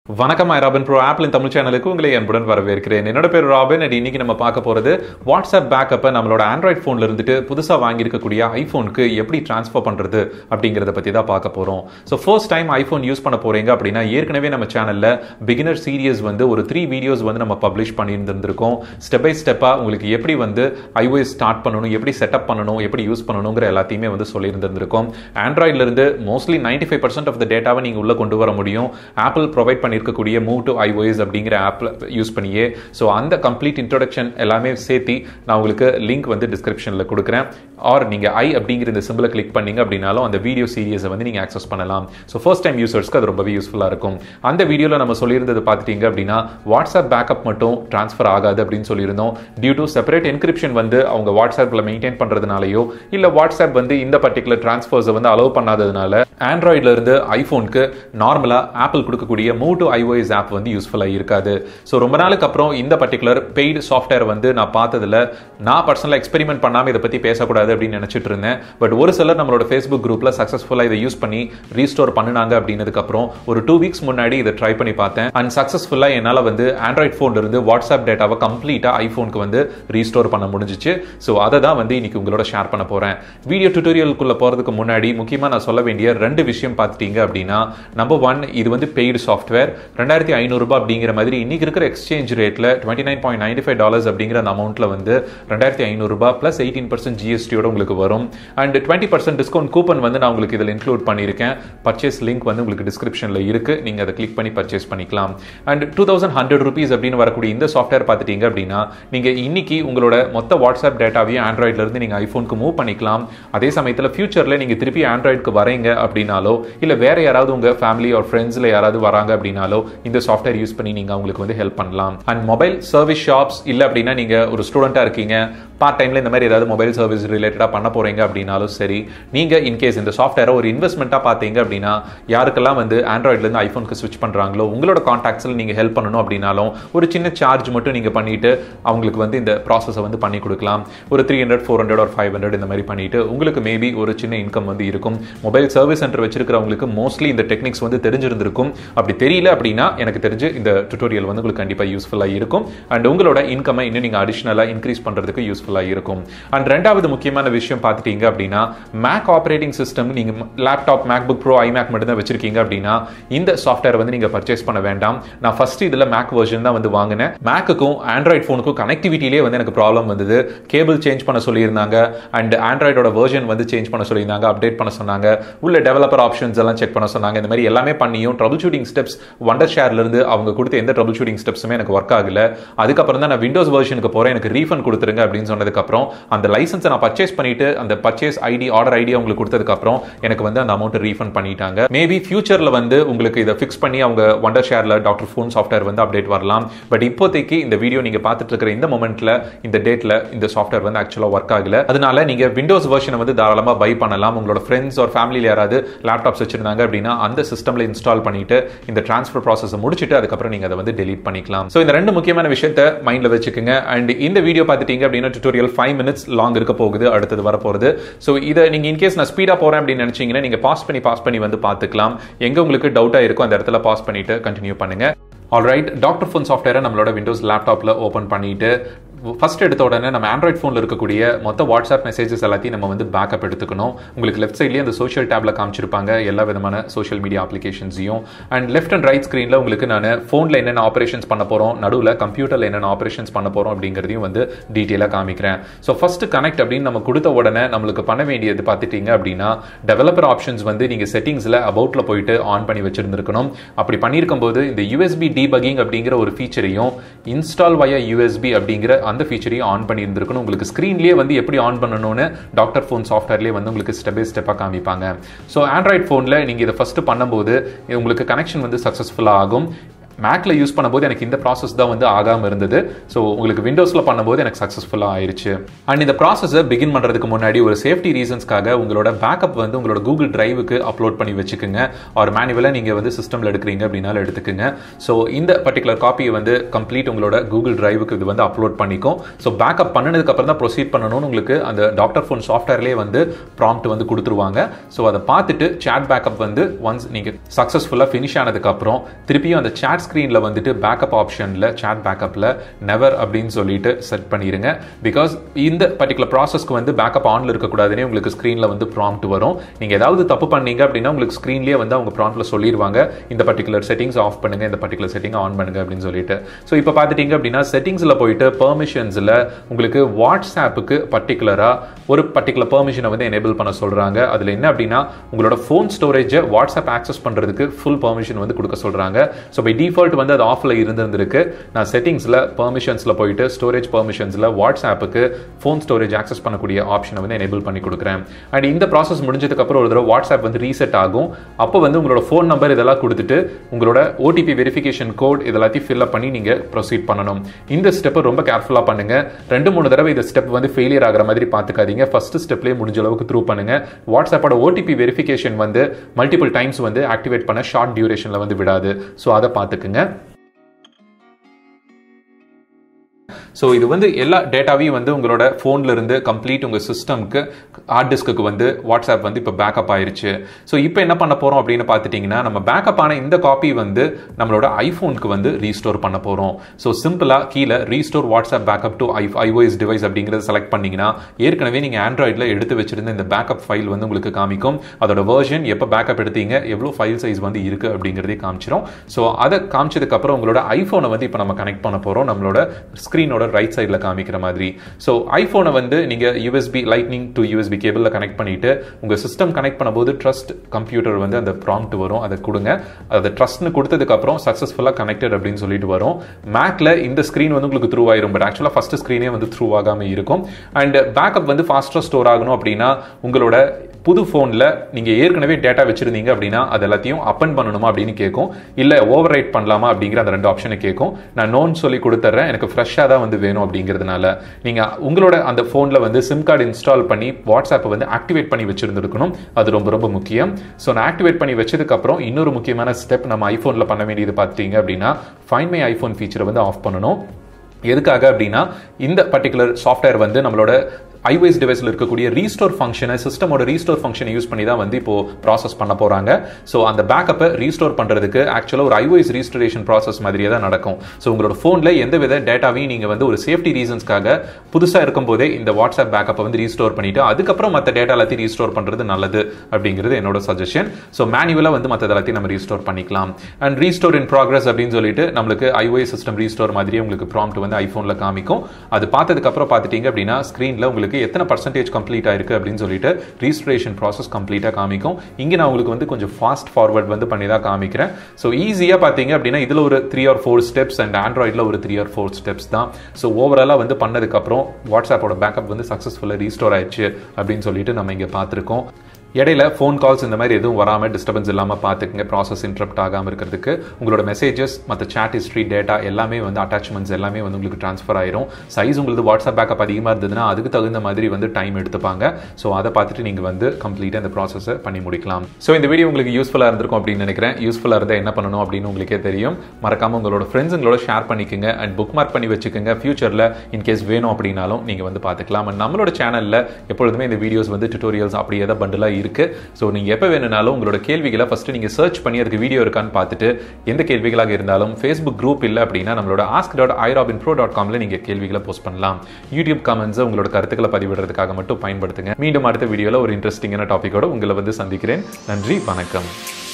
வணக்கம் I Robin bro ஆப்பிளின் தமிழ் சேனலுக்கு உங்களை அன்புடன் வரவேற்கிறேன் என்னோட பேர் ராபின் அண்ட் இன்னைக்கு நம்ம பார்க்க போறது வாட்ஸ்அப் பேக்கப்பை நம்மளோட ஆண்ட்ராய்ட் ஃபோன்ல இருந்துட்டு புதுசாக வாங்கியிருக்கக்கூடிய ஐஃபோனுக்கு எப்படி ட்ரான்ஸ்ஃபர் பண்றது அப்படிங்கிறத பத்தி தான் பார்க்க போறோம் so first time iPhone use பண்ண போறீங்க அப்படின்னா ஏற்கனவே நம்ம சேனல்ல பிகினர் சீரியஸ் வந்து ஒரு த்ரீ வீடியோஸ் வந்து நம்ம பப்ளிஷ் பண்ணியிருந்திருக்கோம் ஸ்டெப் பை ஸ்டெப்பா உங்களுக்கு எப்படி வந்து iOS ஸ்டார்ட் பண்ணணும் எப்படி செட்டப் பண்ணணும் எப்படி யூஸ் பண்ணணுங்கிற எல்லாத்தையுமே வந்து சொல்லியிருந்திருக்கோம் ஆண்ட்ராய்ட்ல இருந்து mostly ninety five percent of the டேட்டாவை நீங்க உள்ள கொண்டு வர முடியும் ஆப்பிள் ப்ரொவைட் பண்ணியிருக்கக்கூடிய மூவ் டு iOS அப்படிங்கிற ஆப்பில் யூஸ் பண்ணியே ஸோ அந்த கம்ப்ளீட் இன்ட்ரோடக்ஷன் எல்லாமே சேர்த்து நான் உங்களுக்கு லிங்க் வந்து டிஸ்கிரிப்ஷனில் கொடுக்குறேன் ஆர் நீங்கள் ஐ அப்படிங்கிற இந்த சிம்பிளை கிளிக் பண்ணீங்க அப்படின்னாலும் அந்த வீடியோ சீரியஸை வந்து நீங்கள் ஆக்சஸ் பண்ணலாம் ஸோ ஃபர்ஸ்ட் டைம் யூசர்ஸ்க்கு அது ரொம்பவே யூஸ்ஃபுல்லாக இருக்கும் அந்த வீடியோவில் நம்ம சொல்லியிருந்தது பார்த்துட்டீங்க அப்படின்னா வாட்ஸ்அப் பேக்கப் மட்டும் ட்ரான்ஸ்ஃபர் ஆகாது அப்படின்னு சொல்லியிருந்தோம் டியூ டு செப்பரேட் என்கிரிப்ஷன் வந்து அவங்க வாட்ஸ்அப்பில் மெயின்டைன் பண்ணுறதுனாலையோ இல்லை வாட்ஸ்அப் வந்து இந்த பர்டிகுலர் ட்ரான்ஸ்ஃபர்ஸை வந்து அலோவ் பண்ணாததுனால ஆண்ட்ராய்டில் இருந்து ஐஃபோனுக்கு நார்மலாக ஆப்பிள் கொடுக்கக்கூடிய மூவ் டு ஐஓஎஸ் ஆப் வந்து யூஸ்ஃபுல்லாக இருக்காது ஸோ ரொம்ப நாளுக்கு அப்புறம் இந்த பர்டிகுலர் பெய்டு சாஃப்ட்வேர் வந்து நான் பார்த்ததுல நான் பர்சனலாக எக்ஸ்பெரிமெண்ட் பண்ணாமல் இதை பற்றி பேசக்கூடாது அப்படின்னு நினச்சிட்டு இருந்தேன் பட் ஒரு சிலர் நம்மளோட ஃபேஸ்புக் குரூப்பில் சக்ஸஸ்ஃபுல்லாக இதை யூஸ் பண்ணி ரீஸ்டோர் பண்ணினாங்க அப்படின்னதுக்கப்புறம் ஒரு டூ வீக்ஸ் முன்னாடி இதை ட்ரை பண்ணி பார்த்தேன் அண்ட் சக்ஸஸ்ஃபுல்லாக என்னால் வந்து ஆண்ட்ராய்ட் ஃபோன்ல இருந்து வாட்ஸ்அப் டேட்டாவை கம்ப்ளீட்டாக ஐஃபோனுக்கு வந்து ரீஸ்டோர் பண்ண முடிஞ்சிச்சு ஸோ அதை தான் வந்து இன்னைக்கு உங்களோட ஷேர் பண்ண போகிறேன் வீடியோ டுட்டோரியலுக்குள்ள போகிறதுக்கு முன்னாடி முக்கியமாக நான் சொல்ல வேண்டிய ரெண்டு விஷயம் பார்த்துட்டீங்க அப்படின்னா நம்பர் ஒன் இது வந்து பெய்டு சாஃப்ட்வேர் ரெண்டாயிரத்தி ஐநூறுரூபா அப்படிங்கிற மாதிரி இன்னைக்கு இருக்கிற எக்ஸ்சேஞ்ச் ரேட்டில் twenty nine point ninety five dollars அப்படிங்கிற அந்த அமௌண்ட்டில் வந்து ரெண்டாயிரத்தி ஐநூறுரூபா ப்ளஸ் எயிட்டீன் பர்சன்ட் ஜிஎஸ்டியோட உங்களுக்கு வரும் and twenty percent discount coupon வந்து நான் உங்களுக்கு இதில் இன்க்ளூட் பண்ணியிருக்கேன் பர்ச்சேஸ் லிங்க் வந்து உங்களுக்கு டிஸ்கிரிப்ஷனில் இருக்குது நீங்கள் அதை கிளிக் பண்ணி பர்ச்சேஸ் பண்ணிக்கலாம் and two thousand hundred rupees அப்படின்னு வரக்கூடிய இந்த சாஃப்ட்வேர் பார்த்துட்டீங்க அப்படின்னா நீங்கள் இன்னைக்கு உங்களோட மொத்த வாட்ஸ்அப் டேட்டாவையும் ஆண்ட்ராய்ட்ல இருந்து நீங்கள் ஐஃபோனுக்கு மூவ் பண்ணிக்கலாம் அதே சமயத்தில் ஃபியூச்சரில் நீங்கள் திருப்பி ஆண்ட்ராய்டுக்கு வரீங்க அப்படின்னாலோ இல்லை வேற யாராவது உங்கள் ஃபேமிலி ஒரு ஃப்ரெண்ட்ஸில் யாராவது வராங்க அப்படின்னாலோ இந்த சாஃப்ட்வேர் யூஸ் பண்ணி நீங்கள் அவங்களுக்கு வந்து ஹெல்ப் பண்ணலாம் அண்ட் மொபைல் சர்வீஸ் ஷாப்ஸ் இல்லை அப்படின்னா நீங்கள் ஒரு ஸ்டூடெண்ட்டாக இருக்கீங்க பார்ட் டைமில் இந்த மாதிரி ஏதாவது மொபைல் சர்வீஸ் ரிலேட்டடாக பண்ண போகிறீங்க அப்படின்னாலும் சரி நீங்கள் இன்கேஸ் இந்த சாஃப்ட்வேரை ஒரு இன்வெஸ்ட்மெண்ட்டாக பார்த்தீங்க அப்படின்னா யாருக்கெல்லாம் வந்து ஆண்ட்ராய்ட்லேருந்து ஐஃபோனுக்கு ஸ்விட்ச் பண்ணுறாங்களோ உங்களோட காண்டாக்ட்ஸில் நீங்கள் ஹெல்ப் பண்ணணும் அப்படின்னாலும் ஒரு சின்ன சார்ஜ் மட்டும் நீங்கள் பண்ணிட்டு அவங்களுக்கு வந்து இந்த ப்ராசஸை வந்து பண்ணி கொடுக்கலாம் ஒரு த்ரீ ஹண்ட்ரட் ஃபோர் ஹண்ட்ரட் ஒரு ஃபைவ் ஹண்ட்ரட் இந்த மாதிரி பண்ணிட்டு உங்களுக்கு மேபி ஒரு சின்ன இன்கம் வந்து இருக்கும் மொபைல் சர்வீஸ் சென்டர் வச்சிருக்கிறவங்களுக்கு மோஸ்ட்லி இந்த டெக்னிக்ஸ் வந்து தெரிஞ்சிருந்திருக்கும் அப்படி தெரியல அப்படின்னா எனக்கு தெரிஞ்சு இந்த டுட்டோரியல் வந்து உங்களுக்கு கண்டிப்பாக யூஸ்ஃபுல்லாக இருக்கும் அண்ட் உங்களோட இன்கமை இன்னும் நீங்கள் அடிஷ்னலாக இன்க்ரீஸ் பண்ணுறதுக்கு யூஸ்ஃபுல்லாக இருக்கும் அண்ட் ரெண்டாவது முக்கியமான விஷயம் பார்த்துட்டீங்க அப்படின்னா மேக் ஆப்ரேட்டிங் சிஸ்டம் நீங்கள் laptop MacBook Pro iMac மட்டும் தான் வச்சிருக்கீங்க அப்படின்னா இந்த சாஃப்ட்வேர் வந்து நீங்கள் பர்ச்சேஸ் பண்ண வேண்டாம் நான் ஃபர்ஸ்ட் இதில் மேக் வெர்ஷன் தான் வந்து வாங்கினேன் மேக்குக்கும் ஆண்ட்ராய்ட் ஃபோனுக்கும் கனெக்டிவிட்டிலே வந்து எனக்கு ப்ராப்ளம் வந்தது கேபிள் சேஞ்ச் பண்ண சொல்லியிருந்தாங்க அண்ட் ஆண்ட்ராய்டோட வெர்ஷன் வந்து சேஞ்ச் பண்ண சொல்லியிருந்தாங்க அப்டேட் பண்ண சொன்னாங்க உள்ள டெவலப்பர் ஆப்ஷன்ஸ் எல்லாம் செக் பண்ண சொன்னாங்க இந்த மாதிரி எல்லாமே பண்ணியும் ட்ரபிள் ஷூட்டிங் ஸ்டெப்ஸ் வண்டர் ஷேர்ல இருந்து அவங்க கொடுத்த எந்த ட்ரபிள் ஷூட்டிங் ஸ்டெப்ஸுமே எனக்கு ஒர்க் ஆகல அதுக்கப்புறம் தான் நான் விண்டோஸ் வெர்ஷனுக்கு போறேன் எனக்கு ரீஃபண்ட் கொடுத்துருங்க அப்படின்னு சொன்னதுக்கப்புறம் அந்த லைசன்ஸை நான் பர்ச்சேஸ் பண்ணிட்டு அந்த பர்ச்சேஸ் ஐடி ஆர்டர் ஐடி உங்களுக்கு கொடுத்ததுக்கப்புறம் எனக்கு வந்து அந்த அமௌண்ட் ரீஃபண்ட் பண்ணிட்டாங்க மேபி ஃபியூச்சர்ல வந்து உங்களுக்கு இதை ஃபிக்ஸ் பண்ணி அவங்க வண்டர் ஷேர்ல டாக்டர் ஃபோன் சாஃப்ட்வேர் வந்து அப்டேட் வரலாம் பட் இப்போதைக்கு இந்த வீடியோ நீங்க பார்த்துட்டு இருக்கிற இந்த மொமெண்ட்ல இந்த டேட்ல இந்த சாஃப்ட்வேர் வந்து ஆக்சுவலாக ஒர்க் ஆகல அதனால நீங்க விண்டோஸ் வெர்ஷனை வந்து தாராளமா பை பண்ணலாம் உங்களோட ஃப்ரெண்ட்ஸ் ஒரு ஃபேமிலியில் யாராவது லேப்டாப்ஸ் வச்சிருந்தாங்க அப்படின்னா அந்த சிஸ்டம்ல இன்ஸ்டால் பண்ணிட்டு இந்த ட்ரான்ஸ்ஃபர் ப்ராசஸை முடிச்சுட்டு அதுக்கப்புறம் நீங்க அதை வந்து டெலீட் பண்ணிக்கலாம் ஸோ இந்த ரெண்டு முக்கியமான விஷயத்த மைண்ட்ல வச்சுக்கோங்க அண்ட் இந்த வீடியோ பார்த்துட்டீங்க அப்படின்னா டுட்டோரியல் ஃபைவ் மினிட்ஸ் லாங் இருக்க போகுது அடுத்தது வர போகுது ஸோ இதை நீங்க இன்கேஸ் நான் ஸ்பீடா போறேன் அப்படின்னு நினைச்சீங்கன்னா நீங்க பாஸ் பண்ணி பாஸ் பண்ணி வந்து பார்த்துக்கலாம் எங்க உங்களுக்கு டவுட்டா இருக்கோ அந்த இடத்துல பாஸ் பண்ணிட்டு கண்டினியூ பண்ணுங்க ஆல்ரைட் டாக்டர் ஃபோன் சாஃப்ட்வேரை நம்மளோட விண்டோஸ் லேப்டாப்ல ஓப்பன் பண்ணிட்டு ஃபர்ஸ்ட் எடுத்த உடனே நம்ம ஆண்ட்ராய்ட் ஃபோனில் இருக்கக்கூடிய மொத்த வாட்ஸ்அப் மெசேஜஸ் எல்லாத்தையும் நம்ம வந்து பேக்கப் எடுத்துக்கணும் உங்களுக்கு லெஃப்ட் சைட்லேயே அந்த சோஷியல் டேப்ல காமிச்சிருப்பாங்க எல்லா விதமான சோஷியல் மீடியா அப்ளிகேஷன்ஸையும் அண்ட் லெஃப்ட் அண்ட் ரைட் ஸ்க்ரீனில் உங்களுக்கு நான் ஃபோனில் என்னென்ன ஆப்ரேஷன்ஸ் பண்ண போகிறோம் நடுவில் கம்ப்யூட்டரில் என்னென்ன ஆப்ரேஷன்ஸ் பண்ண போகிறோம் அப்படிங்கிறதையும் வந்து டீட்டெயிலாக காமிக்கிறேன் ஸோ ஃபர்ஸ்ட் கனெக்ட் அப்படின்னு நம்ம கொடுத்த உடனே நம்மளுக்கு பண்ண வேண்டியது பார்த்துட்டீங்க அப்படின்னா டெவலப்பர் ஆப்ஷன்ஸ் வந்து நீங்கள் செட்டிங்ஸில் அபவுட்டில் போயிட்டு ஆன் பண்ணி வச்சிருந்திருக்கணும் அப்படி பண்ணியிருக்கும் போது இந்த யூஎஸ்பி டீபகிங் அப்படிங்கிற ஒரு ஃபீச்சரையும் இன்ஸ்டால் வய யூஎஸ்பி அப்படிங்கிற அந்த ஃபீச்சரையும் ஆன் பண்ணியிருந்திருக்கணும் உங்களுக்கு ஸ்க்ரீன்லேயே வந்து எப்படி ஆன் பண்ணணும்னு டாக்டர் ஃபோன் சாஃப்ட்வேர்லேயே வந்து உங்களுக்கு ஸ்டெப் பை ஸ்டெப்பாக காமிப்பாங்க ஸோ ஆண்ட்ராய்ட் ஃபோனில் நீங்கள் இதை ஃபஸ்ட்டு பண்ணும்போது உங்களுக்கு கனெக்ஷன் வந்து சக்ஸஸ்ஃபுல்லாக ஆகும் மேக்ல யூஸ் பண்ணும்போது எனக்கு இந்த ப்ராசஸ் தான் வந்து ஆகாமல் இருந்தது ஸோ உங்களுக்கு விண்டோஸில் பண்ணும்போது எனக்கு சக்ஸஸ்ஃபுல்லாக ஆயிருச்சு அண்ட் இந்த ப்ராசஸை பிகின் பண்ணுறதுக்கு முன்னாடி ஒரு சேஃப்டி ரீசன்ஸ்க்காக உங்களோட பேக்கப் வந்து உங்களோட கூகுள் டிரைவுக்கு அப்லோட் பண்ணி வச்சுக்கோங்க ஒரு மேனுவலாக நீங்கள் வந்து சிஸ்டமில் எடுக்கிறீங்க அப்படின்னாலும் எடுத்துக்கோங்க ஸோ இந்த பர்டிகுலர் காப்பியை வந்து கம்ப்ளீட் உங்களோட கூகுள் டிரைவுக்கு இது வந்து அப்லோட் பண்ணிக்கும் ஸோ பேக்கப் பண்ணினதுக்கு அப்புறம் தான் ப்ரொசீட் பண்ணணும்னு உங்களுக்கு அந்த டாக்டர் ஃபோன் சாஃப்ட்வேர்லேயே வந்து ப்ராம்ப்ட் வந்து கொடுத்துருவாங்க ஸோ அதை பார்த்துட்டு சேட் பேக்கப் வந்து ஒன்ஸ் நீங்கள் சக்ஸஸ்ஃபுல்லாக ஃபினிஷ் ஆனதுக்கப்புறம் திருப்பியும் அந்த சேட் ஸ்க்ரீனில் வந்துட்டு பேக்கப் ஆப்ஷனில் சேட் பேக்கப்பில் நெவர் அப்படின்னு சொல்லிட்டு செட் பண்ணிடுங்க பிகாஸ் இந்த பர்டிகுலர் ப்ராசஸ்க்கு வந்து பேக்கப் ஆனில் இருக்கக்கூடாதுன்னே உங்களுக்கு ஸ்க்ரீனில் வந்து ப்ராம்ப்ட் வரும் நீங்கள் ஏதாவது தப்பு பண்ணீங்க அப்படின்னா உங்களுக்கு ஸ்க்ரீன்லேயே வந்து அவங்க ப்ராம்ப்டில் சொல்லிடுவாங்க இந்த பர்டிகுலர் செட்டிங்ஸ் ஆஃப் பண்ணுங்க இந்த பர்டிகுலர் செட்டிங் ஆன் பண்ணுங்க அப்படின்னு சொல்லிட்டு ஸோ இப்போ பார்த்துட்டீங்க அப்படின்னா செட்டிங்ஸில் போயிட்டு பெர்மிஷன்ஸில் உங்களுக்கு வாட்ஸ்ஆப்புக்கு பர்டிகுலராக ஒரு பர்டிகுலர் பெர்மிஷனை வந்து எனேபிள் பண்ண சொல்கிறாங்க அதில் என்ன அப்படின்னா உங்களோட ஃபோன் ஸ்டோரேஜை வாட்ஸ்அப் ஆக்சஸ் பண்ணுறதுக்கு ஃபுல் பெர்மிஷன் வந்து கொடுக்க சொல்கிறாங்க ஸோ பை டிஃபால்ட் வந்து அது ஆஃபில் இருந்திருக்கு நான் செட்டிங்ஸில் பெர்மிஷன்ஸில் போயிட்டு ஸ்டோரேஜ் பெர்மிஷன்ஸில் வாட்ஸ்ஆப்புக்கு ஃபோன் ஸ்டோரேஜ் ஆக்சஸ் பண்ணக்கூடிய ஆப்ஷனை வந்து எனேபிள் பண்ணி கொடுக்குறேன் அண்ட் இந்த ப்ராசஸ் முடிஞ்சதுக்கப்புறம் ஒரு தடவை வாட்ஸ்அப் வந்து ரீசெட் ஆகும் அப்போ வந்து உங்களோட ஃபோன் நம்பர் இதெல்லாம் கொடுத்துட்டு உங்களோட ஓடிபி வெரிஃபிகேஷன் கோட் இதெல்லாத்தையும் ஃபில்அப் பண்ணி நீங்கள் ப்ரொசீட் பண்ணணும் இந்த ஸ்டெப்பை ரொம்ப கேர்ஃபுல்லாக பண்ணுங்க ரெண்டு மூணு தடவை இந்த ஸ்டெப் வந்து ஃபெயிலியர் ஆகிற மாதிரி பார்த்துக்காதீங்க ஃபர்ஸ்ட் ஸ்டெப்லேயே முடிஞ்ச அளவுக்கு த்ரூ பண்ணுங்க வாட்ஸ்அப்போட ஓடிபி வெரிஃபிகேஷன் வந்து மல்டிபிள் டைம்ஸ் வந்து ஆக்டிவேட் பண்ண ஷார்ட் டியூரேஷனில் வந்து விடாது ஸோ அதை பார்த்துக்குங்க ஸோ இது வந்து எல்லா டேட்டாவையும் வந்து உங்களோட ஃபோன்ல இருந்து கம்ப்ளீட் உங்கள் சிஸ்டம்க்கு ஹார்ட் டிஸ்க்கு வந்து வாட்ஸ்அப் வந்து இப்போ பேக்கப் ஆயிருச்சு ஸோ இப்போ என்ன பண்ண போகிறோம் அப்படின்னு பார்த்துட்டிங்கன்னா நம்ம பேக்கப் ஆன இந்த காப்பி வந்து நம்மளோட ஐஃபோனுக்கு வந்து ரீஸ்டோர் பண்ண போகிறோம் ஸோ சிம்பிளாக கீழே restore WhatsApp backup to I iOS device அப்படிங்கிறத செலக்ட் பண்ணிங்கன்னா ஏற்கனவே நீங்கள் ஆண்ட்ராய்டில் எடுத்து வச்சிருந்த இந்த பேக்கப் ஃபைல் வந்து உங்களுக்கு காமிக்கும் அதோட வேர்ஷன் எப்போ பேக்கப் எடுத்தீங்க எவ்வளோ ஃபைல் சைஸ் வந்து இருக்குது அப்படிங்கிறதே காமிச்சிரும் ஸோ அதை காமிச்சதுக்கப்புறம் உங்களோட ஐஃபோனை வந்து இப்போ நம்ம கனெக்ட் பண்ண போகிறோம் நம்மளோட ஸ்க்ரீனோட ரைட் சைடில் காமிக்கிற மாதிரி ஸோ ஐஃபோனை வந்து நீங்கள் யூஎஸ்பி லைட்னிங் டு யூஎஸ்பி கேபிளில் கனெக்ட் பண்ணிட்டு உங்கள் சிஸ்டம் கனெக்ட் பண்ணும்போது ட்ரஸ்ட் கம்ப்யூட்டர் வந்து அந்த ப்ராம்ப்ட் வரும் அதை கொடுங்க அதை ட்ரஸ்ட்னு கொடுத்ததுக்கப்புறம் சக்ஸஸ்ஃபுல்லாக கனெக்டட் அப்படின்னு சொல்லிட்டு வரும் மேக்ல இந்த ஸ்க்ரீன் வந்து உங்களுக்கு த்ரூ ஆயிரும் பட் ஆக்சுவலாக ஃபர்ஸ்ட் ஸ்க்ரீனே வந்து த்ரூ ஆகாமல் இருக்கும் அண்ட் பேக்கப் வந்து ஃபாஸ்ட்டாக ஸ்டோர் ஆகணும் அப்படின்னா உங்களோட புது ஃபோனில் நீங்கள் ஏற்கனவே டேட்டா வச்சுருந்தீங்க அப்படின்னா அது எல்லாத்தையும் அப்பன் பண்ணணுமா அப்படின்னு கேட்கும் இல்லை ஓவர் ரைட் பண்ணலாமா அப்படிங்கிற அந்த ரெண்டு ஆப்ஷனை கேட்கும் நான் நோன் சொல்லி கொடுத்துட்றேன் எனக்கு ஃப்ரெஷ்ஷாக தான் வந்து வேணும் அப்படிங்கிறதுனால நீங்கள் உங்களோட அந்த ஃபோனில் வந்து சிம் கார்டு இன்ஸ்டால் பண்ணி வாட்ஸ்அப்பை வந்து ஆக்டிவேட் பண்ணி வச்சுருந்துருக்கணும் அது ரொம்ப ரொம்ப முக்கியம் ஸோ நான் ஆக்டிவேட் பண்ணி வச்சதுக்கப்புறம் இன்னொரு முக்கியமான ஸ்டெப் நம்ம ஐஃபோனில் பண்ண வேண்டியது பார்த்தீங்க அப்படின்னா ஃபைன் மை ஐஃபோன் ஃபீச்சரை வந்து ஆஃப் பண்ணணும் எதுக்காக அப்படின்னா இந்த பர்டிகுலர் சாஃப்ட்வேர் வந்து நம்மளோட ஐஓஎஸ் டிவைஸில் இருக்கக்கூடிய ரீஸ்டோர் ஃபங்க்ஷனை சிஸ்டமோட ரீஸ்டோர் ஃபங்க்ஷனை யூஸ் பண்ணி தான் வந்து இப்போ ப்ராசஸ் பண்ண போகிறாங்க ஸோ அந்த பேக்கப்பை ரீஸ்டோர் பண்ணுறதுக்கு ஆக்சுவலாக ஒரு ஐஓஎஸ் ரீஸ்டோரேஷன் ப்ராசஸ் மாதிரியே தான் நடக்கும் ஸோ உங்களோட ஃபோனில் எந்த வித டேட்டாவையும் நீங்கள் வந்து ஒரு சேஃப்டி ரீசன்ஸ்க்காக புதுசாக இருக்கும்போதே இந்த வாட்ஸ்அப் பேக்கப்பை வந்து ரீஸ்டோர் பண்ணிட்டு அதுக்கப்புறம் மற்ற டேட்டா எல்லாத்தையும் ரீஸ்டோர் பண்ணுறது நல்லது அப்படிங்கிறது என்னோட சஜஷன் ஸோ மேனுவலாக வந்து மற்ற எல்லாத்தையும் நம்ம ரீஸ்டோர் பண்ணிக்கலாம் அண்ட் ரீஸ்டோர் இன் ப்ராக்ரஸ் அப்படின்னு சொல்லிட்டு நம்மளுக்கு ஐஓஎஸ் சிஸ்டம் ரீஸ்டோர் மாதிரியே உங்களுக்கு ப்ராம்ப்ட் வந்து ஐஃபோனில் காமிக்கும் அது பார்த்ததுக்கப்புறம் பார்த்துட்டீங்க அப்படின்னா ஸ்க்ரீனில் உங்களுக்கு எத்தனை பர்சன்டேஜ் கம்ப்ளீட் ஆயிருக்கு அப்படின்னு சொல்லிட்டு ரீஸ்டரேஷன் ப்ராசஸ் கம்ப்ளீட்டாக காமிக்கும் இங்கே நான் உங்களுக்கு வந்து கொஞ்சம் ஃபாஸ்ட் ஃபார்வர்ட் வந்து பண்ணி தான் காமிக்கிறேன் ஸோ ஈஸியாக பார்த்தீங்க அப்படின்னா இதில் ஒரு three or four steps and ஆண்ட்ராய்டில் ஒரு த்ரீ ஆர் ஃபோர் ஸ்டெப்ஸ் தான் ஸோ ஓவராலாக வந்து பண்ணதுக்கப்புறம் வாட்ஸ்அப்போட பேக்கப் வந்து சக்ஸஸ்ஃபுல்லாக ரீஸ்டோர் ஆயிடுச்சு அப்படின்னு சொல்லிட்டு நம்ம இங்கே பார்த்துருக்கோம் இடையில ஃபோன் கால்ஸ் இந்த மாதிரி எதுவும் வராமல் டிஸ்டர்பன்ஸ் இல்லாமல் பார்த்துக்குங்க ப்ராசஸ் இன்ட்ரப்ட் ஆகாமல் இருக்கிறதுக்கு உங்களோட மெசேஜஸ் மற்ற சேட் ஹிஸ்ட்ரி டேட்டா எல்லாமே வந்து அட்டாச்மெண்ட்ஸ் எல்லாமே வந்து உங்களுக்கு ட்ரான்ஸ்ஃபர் ஆயிரும் சைஸ் உங்களுக்கு வாட்ஸ்அப் பேக்கப் அதிகமாக இருந்ததுன்னா அதுக்கு தகுந்த மாதிரி வந்து டைம் எடுத்துப்பாங்க ஸோ அதை பார்த்துட்டு நீங்கள் வந்து கம்ப்ளீட்டாக இந்த ப்ராசஸை பண்ணி முடிக்கலாம் ஸோ இந்த வீடியோ உங்களுக்கு யூஸ்ஃபுல்லாக இருந்திருக்கும் அப்படின்னு நினைக்கிறேன் யூஸ்ஃபுல்லாக இருந்தால் என்ன பண்ணணும் அப்படின்னு உங்களுக்கே தெரியும் மறக்காம உங்களோட ஃப்ரெண்ட்ஸுங்களோட ஷேர் பண்ணிக்கோங்க அண்ட் புக் மார்க் பண்ணி வச்சுக்கோங்க ஃபியூச்சரில் இன்கேஸ் வேணும் அப்படின்னாலும் நீங்கள் வந்து பார்த்துக்கலாம் அண்ட் நம்மளோட சேனலில் எப்பொழுதுமே இந்த வீடியோஸ் வந்து டுட்டோரியல்ஸ் அப்படி ஏதாவது பண்டலாக இருக்குது ஸோ நீங்கள் எப்போ வேணுனாலும் உங்களோட கேள்விகளை ஃபஸ்ட்டு நீங்கள் சர்ச் பண்ணி அதுக்கு வீடியோ இருக்கான்னு பார்த்துட்டு எந்த கேள்விகளாக இருந்தாலும் ஃபேஸ்புக் குரூப் இல்லை அப்படின்னா நம்மளோட ask dot irobin pro dot காமில் நீங்கள் கேள்விகளை போஸ்ட் பண்ணலாம் யூடியூப் கமெண்ட்ஸை உங்களோட கருத்துக்களை பதிவிடுறதுக்காக மட்டும் பயன்படுத்துங்க மீண்டும் அடுத்த வீடியோவில் ஒரு இன்ட்ரெஸ்டிங்கான டாப்பிக்கோட உங்களை வந்து சந்திக்கிறேன் நன்றி வணக்கம்